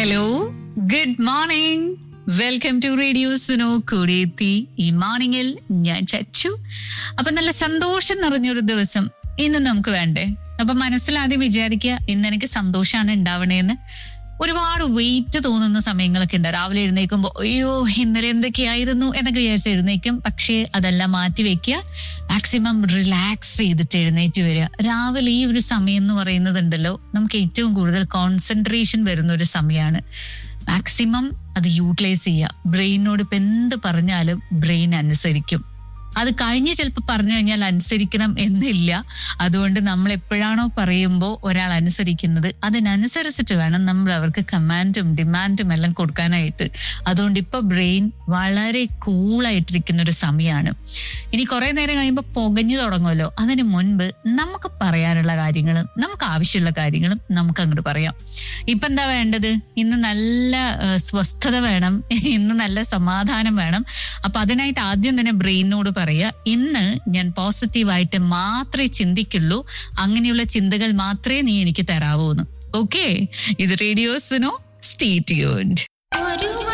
hello good morning welcome to radio Suno കൂടിയെത്തി ഈ മോർണിംഗിൽ ഞാൻ ചച്ചു അപ്പൊ നല്ല സന്തോഷം നിറഞ്ഞൊരു ദിവസം ഇന്ന് നമുക്ക് വേണ്ടേ അപ്പൊ മനസ്സിലാദ്യം വിചാരിക്കുക ഇന്ന് എനിക്ക് സന്തോഷമാണ് ഉണ്ടാവണേന്ന് ഒരുപാട് വെയിറ്റ് തോന്നുന്ന സമയങ്ങളൊക്കെ ഉണ്ട് രാവിലെ എഴുന്നേൽക്കുമ്പോൾ അയ്യോ ഇന്നലെ എന്തൊക്കെയായിരുന്നു എന്നൊക്കെ വിചാരിച്ച് എഴുന്നേക്കും പക്ഷേ അതെല്ലാം മാറ്റി വെക്കുക മാക്സിമം റിലാക്സ് ചെയ്തിട്ട് എഴുന്നേറ്റ് വരിക രാവിലെ ഈ ഒരു സമയം എന്ന് പറയുന്നതുണ്ടല്ലോ നമുക്ക് ഏറ്റവും കൂടുതൽ കോൺസെൻട്രേഷൻ വരുന്ന ഒരു സമയമാണ് മാക്സിമം അത് യൂട്ടിലൈസ് ചെയ്യുക ബ്രെയിനോട് ഇപ്പം എന്ത് പറഞ്ഞാലും ബ്രെയിൻ അനുസരിക്കും അത് കഴിഞ്ഞ് ചിലപ്പോൾ പറഞ്ഞു കഴിഞ്ഞാൽ അനുസരിക്കണം എന്നില്ല അതുകൊണ്ട് നമ്മൾ എപ്പോഴാണോ പറയുമ്പോൾ ഒരാൾ അനുസരിക്കുന്നത് അതിനനുസരിച്ചിട്ട് വേണം നമ്മൾ അവർക്ക് കമാൻഡും ഡിമാൻഡും എല്ലാം കൊടുക്കാനായിട്ട് അതുകൊണ്ട് ഇപ്പൊ ബ്രെയിൻ വളരെ കൂളായിട്ടിരിക്കുന്ന ഒരു സമയമാണ് ഇനി കുറെ നേരം കഴിയുമ്പോൾ പുകഞ്ഞു തുടങ്ങുമല്ലോ അതിന് മുൻപ് നമുക്ക് പറയാനുള്ള കാര്യങ്ങളും നമുക്ക് ആവശ്യമുള്ള കാര്യങ്ങളും നമുക്ക് അങ്ങോട്ട് പറയാം ഇപ്പൊ എന്താ വേണ്ടത് ഇന്ന് നല്ല ആ, സ്വസ്ഥത വേണം ഇന്ന് നല്ല സമാധാനം വേണം അപ്പൊ അതിനായിട്ട് ആദ്യം തന്നെ ബ്രെയിനോട് പറയുക ഇന്ന് ഞാൻ പോസിറ്റീവായിട്ട് മാത്രമേ ചിന്തിക്കുള്ളൂ അങ്ങനെയുള്ള ചിന്തകൾ മാത്രമേ നീ എനിക്ക് തരാവൂ എന്ന് ഓക്കെ ഇത് റേഡിയോസിനോ സ്റ്റേ ട്യൂൺഡ് ഒരു